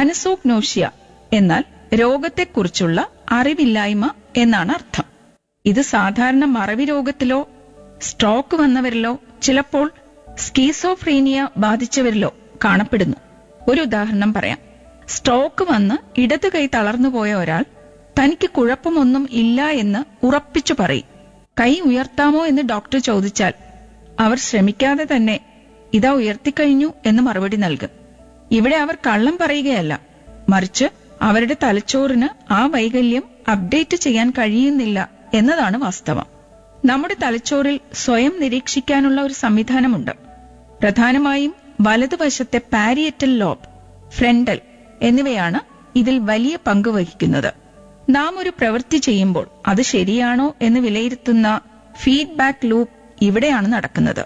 അനസോഗ്നോഷ്യ എന്നാൽ രോഗത്തെക്കുറിച്ചുള്ള അറിവില്ലായ്മ എന്നാണ് അർത്ഥം ഇത് സാധാരണ മറവി രോഗത്തിലോ സ്ട്രോക്ക് വന്നവരിലോ ചിലപ്പോൾ സ്കീസോഫ്രീനിയ ബാധിച്ചവരിലോ കാണപ്പെടുന്നു ഒരു ഉദാഹരണം പറയാം സ്ട്രോക്ക് വന്ന് ഇടതു കൈ തളർന്നുപോയ ഒരാൾ തനിക്ക് കുഴപ്പമൊന്നും ഇല്ല എന്ന് ഉറപ്പിച്ചു പറയും കൈ ഉയർത്താമോ എന്ന് ഡോക്ടർ ചോദിച്ചാൽ അവർ ശ്രമിക്കാതെ തന്നെ ഇതാ ഉയർത്തിക്കഴിഞ്ഞു എന്ന് മറുപടി നൽകും ഇവിടെ അവർ കള്ളം പറയുകയല്ല മറിച്ച് അവരുടെ തലച്ചോറിന് ആ വൈകല്യം അപ്ഡേറ്റ് ചെയ്യാൻ കഴിയുന്നില്ല എന്നതാണ് വാസ്തവം നമ്മുടെ തലച്ചോറിൽ സ്വയം നിരീക്ഷിക്കാനുള്ള ഒരു സംവിധാനമുണ്ട് പ്രധാനമായും വലതുവശത്തെ പാരിയറ്റൽ ലോബ് ഫ്രണ്ടൽ എന്നിവയാണ് ഇതിൽ വലിയ പങ്ക് വഹിക്കുന്നത് നാം ഒരു പ്രവൃത്തി ചെയ്യുമ്പോൾ അത് ശരിയാണോ എന്ന് വിലയിരുത്തുന്ന ഫീഡ്ബാക്ക് ലൂപ്പ് ഇവിടെയാണ് നടക്കുന്നത്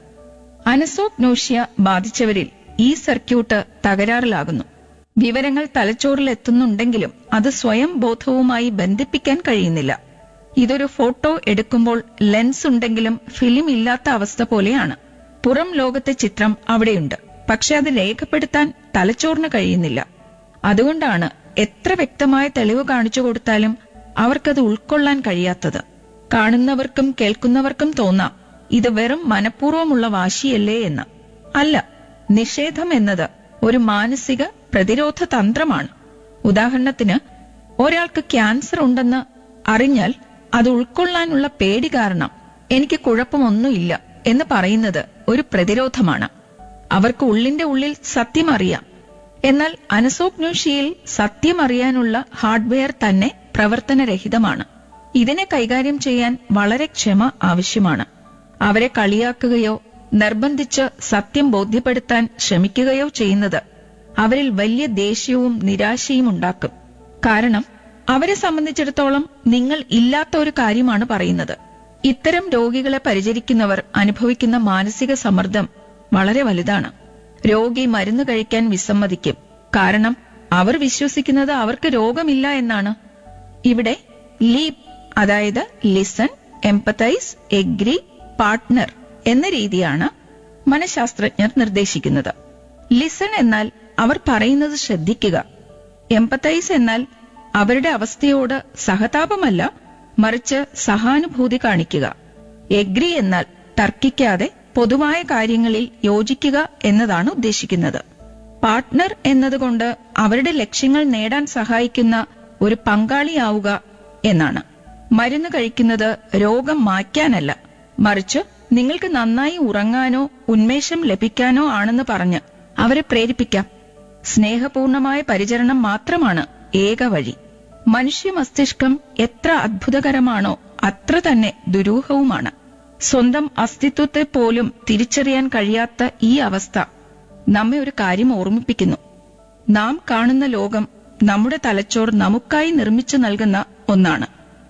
അനസോഗ്നോഷ്യ ബാധിച്ചവരിൽ ഈ സർക്യൂട്ട് തകരാറിലാകുന്നു വിവരങ്ങൾ തലച്ചോറിൽ എത്തുന്നുണ്ടെങ്കിലും അത് സ്വയം ബോധവുമായി ബന്ധിപ്പിക്കാൻ കഴിയുന്നില്ല ഇതൊരു ഫോട്ടോ എടുക്കുമ്പോൾ ലെൻസ് ഉണ്ടെങ്കിലും ഫിലിം ഇല്ലാത്ത അവസ്ഥ പോലെയാണ് പുറം ലോകത്തെ ചിത്രം അവിടെയുണ്ട് പക്ഷെ അത് രേഖപ്പെടുത്താൻ തലച്ചോറിന് കഴിയുന്നില്ല അതുകൊണ്ടാണ് എത്ര വ്യക്തമായ തെളിവ് കാണിച്ചു കൊടുത്താലും അവർക്കത് ഉൾക്കൊള്ളാൻ കഴിയാത്തത് കാണുന്നവർക്കും കേൾക്കുന്നവർക്കും തോന്നാം ഇത് വെറും മനഃപൂർവ്വമുള്ള വാശിയല്ലേ എന്ന് അല്ല നിഷേധം എന്നത് ഒരു മാനസിക പ്രതിരോധ തന്ത്രമാണ് ഉദാഹരണത്തിന് ഒരാൾക്ക് ക്യാൻസർ ഉണ്ടെന്ന് അറിഞ്ഞാൽ അത് ഉൾക്കൊള്ളാനുള്ള പേടി കാരണം എനിക്ക് കുഴപ്പമൊന്നുമില്ല എന്ന് പറയുന്നത് ഒരു പ്രതിരോധമാണ് അവർക്ക് ഉള്ളിന്റെ ഉള്ളിൽ സത്യം അറിയാം എന്നാൽ അനസോഗ്നോഷിയയിൽ സത്യം അറിയാനുള്ള ഹാർഡ്വെയർ തന്നെ പ്രവർത്തനരഹിതമാണ് ഇതിനെ കൈകാര്യം ചെയ്യാൻ വളരെ ക്ഷമ ആവശ്യമാണ് അവരെ കളിയാക്കുകയോ നിർബന്ധിച്ച് സത്യം ബോധ്യപ്പെടുത്താൻ ശ്രമിക്കുകയോ ചെയ്യുന്നത് അവരിൽ വലിയ ദേഷ്യവും നിരാശയും ഉണ്ടാക്കും കാരണം അവരെ സംബന്ധിച്ചിടത്തോളം നിങ്ങൾ ഇല്ലാത്ത ഒരു കാര്യമാണ് പറയുന്നത് ഇത്തരം രോഗികളെ പരിചരിക്കുന്നവർ അനുഭവിക്കുന്ന മാനസിക സമ്മർദ്ദം വളരെ വലുതാണ് രോഗി മരുന്ന് കഴിക്കാൻ വിസമ്മതിക്കും കാരണം അവർ വിശ്വസിക്കുന്നത് അവർക്ക് രോഗമില്ല എന്നാണ് ഇവിടെ ലീപ് അതായത് ലിസൺ എംപത്തൈസ് എഗ്രി പാർട്ട്ണർ എന്ന രീതിയാണ് മനഃശാസ്ത്രജ്ഞർ നിർദ്ദേശിക്കുന്നത് ലിസൺ എന്നാൽ അവർ പറയുന്നത് ശ്രദ്ധിക്കുക എംപത്തൈസ് എന്നാൽ അവരുടെ അവസ്ഥയോട് സഹതാപമല്ല മറിച്ച് സഹാനുഭൂതി കാണിക്കുക എഗ്രി എന്നാൽ തർക്കിക്കാതെ പൊതുവായ കാര്യങ്ങളിൽ യോജിക്കുക എന്നതാണ് ഉദ്ദേശിക്കുന്നത് പാർട്ട്ണർ എന്നതുകൊണ്ട് അവരുടെ ലക്ഷ്യങ്ങൾ നേടാൻ സഹായിക്കുന്ന ഒരു പങ്കാളിയാവുക എന്നാണ് മരുന്ന് കഴിക്കുന്നത് രോഗം മാറ്റാനല്ല മറിച്ച് നിങ്ങൾക്ക് നന്നായി ഉറങ്ങാനോ ഉന്മേഷം ലഭിക്കാനോ ആണെന്ന് പറഞ്ഞ് അവരെ പ്രേരിപ്പിക്കാം സ്നേഹപൂർണമായ പരിചരണം മാത്രമാണ് ഏക വഴി മനുഷ്യ മസ്തിഷ്കം എത്ര അത്ഭുതകരമാണോ അത്ര തന്നെ ദുരൂഹവുമാണ് സ്വന്തം അസ്തിത്വത്തെ പോലും തിരിച്ചറിയാൻ കഴിയാത്ത ഈ അവസ്ഥ നമ്മെ ഒരു കാര്യം ഓർമ്മിപ്പിക്കുന്നു നാം കാണുന്ന ലോകം നമ്മുടെ തലച്ചോർ നമുക്കായി നിർമ്മിച്ചു നൽകുന്ന ഒന്നാണ്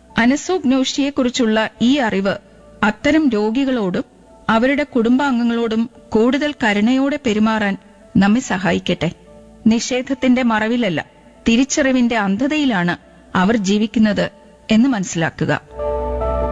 അനസോഗ്നോഷിയെക്കുറിച്ചുള്ള ഈ അറിവ് അത്തരം രോഗികളോടും അവരുടെ കുടുംബാംഗങ്ങളോടും കൂടുതൽ കരുണയോടെ പെരുമാറാൻ നമ്മെ സഹായിക്കട്ടെ നിഷേധത്തിന്റെ മറവിലല്ല തിരിച്ചറിവിന്റെ അന്ധതയിലാണ് അവർ ജീവിക്കുന്നത് എന്ന് മനസ്സിലാക്കുക